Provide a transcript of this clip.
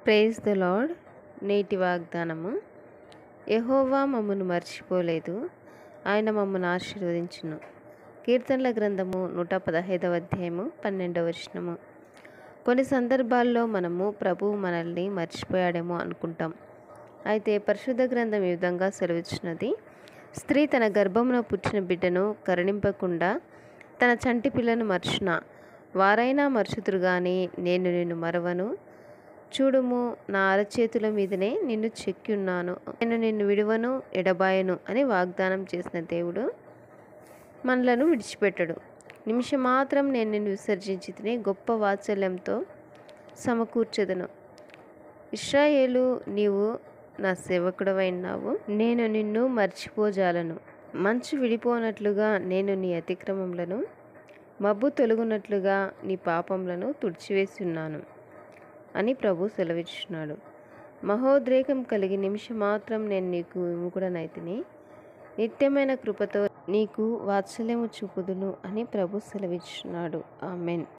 praise the lord నేటి వాగ్దానము యెహోవా మమ్మను మర్చిపోలేదు ఆయన మమ్మను ఆశీర్వదించును కీర్తనల గ్రంథము నూట పదహైదవ అధ్యాయము పన్నెండవ వచనము కొన్ని సందర్భాల్లో మనము ప్రభువు మనల్ని మర్చిపోయాడేమో అనుకుంటాం అయితే పరిశుద్ధ గ్రంథం ఈ విధంగా సెలవిచ్చినది స్త్రీ తన గర్భమున పుట్టిన బిడ్డను కరుణింపకుండా తన చంటి పిల్లను మర్చిన వారైనా మర్చుతురు గాని నేను నిన్ను మరవను చూడుము నా అరచేతుల మీదనే నిన్ను చెక్కిన్నాను నేను నిన్ను విడువను ఎడబాయను అని వాగ్దానం చేసిన దేవుడు మనలను విడిచిపెట్టడు నిమిషం మాత్రం నేను నిన్ను విసర్జించి తిని గొప్ప వాత్సల్యంతో సమకూర్చెదను ఇస్రాయేలు నీవు నా సేవకుడవైనావు నేను నిన్ను మర్చిపోజాలను మంచు విడిపోనట్లుగా నేను నీ అతిక్రమములను మబ్బు తొలగునట్లుగా నీ పాపములను తుడిచివేసి ఉన్నాను అని ప్రభు సెలవిచ్చున్నాడు మహోద్రేకం కలిగి నిమిషం మాత్రం నేను నీకు విముకుడనైతిని నిత్యమైన కృపతో నీకు వాత్సల్యము చూపుదును అని ప్రభు సెలవిచ్చున్నాడు ఆమెన్